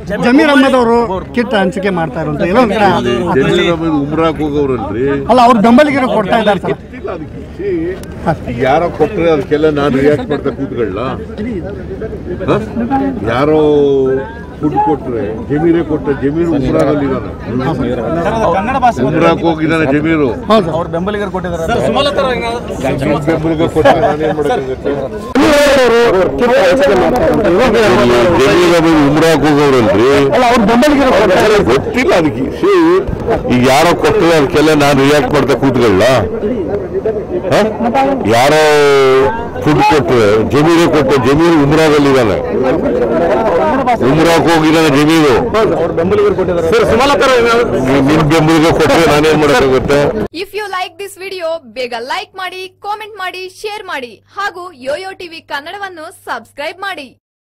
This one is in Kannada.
ಜಮೀರ್ ಅಹಮದ್ ಅವರು ಕಿಟ್ ಹಂಚಿಕೆ ಮಾಡ್ತಾ ಇರುವಂತ ಎಲ್ಲೋ ಒಂದ್ ಕಡೆ ಜಮೀರ್ ಅಹಮದ್ ಉಮ್ರಾಕ್ ಹೋಗವ್ರಲ್ರಿ ಅಲ್ಲ ಅವ್ರ ಬೆಂಬಲಿಗರು ಕೊಡ್ತಾ ಇದ್ದಾರೆ ಸರ್ ಗೊತ್ತಿಲ್ಲ ಅದಕ್ಕೆ ಛೀ, ಯಾರೋ ಕೊಟ್ರೆ ಅದಕ್ಕೆಲ್ಲ ನಾನು ರಿಯಾಕ್ಟ್ ಮಾಡ್ತಾ ಕೂತ್ಕೊಳ್ಳ ಯಾರೋ ಫುಡ್ ಕೊಟ್ರೆ ಜಮೀರೇ ಕೊಟ್ಟ ಜಮೀರು ಉಮ್ರಾಗಲ್ಲಿ ಇದ್ದಾನೆ ಕನ್ನಡ ಭಾಷೆ ಉಮ್ರಾಕ್ ಹೋಗಿದ್ದಾನೆ ಜಮೀರು ಹೌದು ಅವ್ರ ಬೆಂಬಲಿಗರು ಕೊಟ್ಟಿದ್ದಾರೆ ಜಮೀರ್ ಬೆಂಬಲಿಗೆ ಕೊಟ್ಟರೆ ನಾನೇನ್ ಮಾಡೋಕ್ಕಾಗತ್ತೆ ಕಿಟ್ ಹಂಚಿಕೆ ಮಾಡ್ತಾ ಇರುವಂತ ಎಲ್ಲೋ ಒಂದ್ ಕಡೆ ಜಮೀರ್ ಅಹಮದ್ ಉಮ್ರಾಕ್ ಹೋಗವ್ರಲ್ರಿ ಅಲ್ಲ ಅವ್ರ ಬೆಂಬಲಿಗರು ಕೊಡ್ತಾ ಇದ್ದಾರೆ ಗೊತ್ತಿಲ್ಲ ಅದಕ್ಕೆ ಛೀ, ಈಗ ಯಾರೋ ಕೊಟ್ಟರೆ ಅದಕ್ಕೆಲ್ಲ ನಾನು ರಿಯಾಕ್ಟ್ ಮಾಡ್ತಾ ಕೂತ್ಕೊಳ್ಳ ಯಾರೋ ಫುಡ್ ಕೊಟ್ರೆ ಜಮೀರೇ ಕೊಟ್ಟ ಜಮೀರು ಉಮ್ರಾಗಲ್ಲಿ ಇದ್ದಾನೆ ಉಮ್ರಾಕ್ ಹೋಗಿದ್ದಾನೆ ಜಮೀರು ಅವ್ರ ಬೆಂಬಲಿಗರು ಕೊಟ್ಟಿದ್ದಾರೆ ನಿಮ್ ಬೆಂಬಲಿಗೆ ಕೊಟ್ಟರೆ ನಾನೇನ್ ಮಾಡೋಕ್ಕಾಗುತ್ತೆ if you like this video ಬೇಗ ಲೈಕ್ ಮಾಡಿ ಕಾಮೆಂಟ್ ಮಾಡಿ ಶೇರ್ ಮಾಡಿ ಹಾಗೂ ಯೋಯೋ ಟಿವಿ ಕನ್ನಡವನ್ನು ಸಬ್ಸ್ಕ್ರೈಬ್ ಮಾಡಿ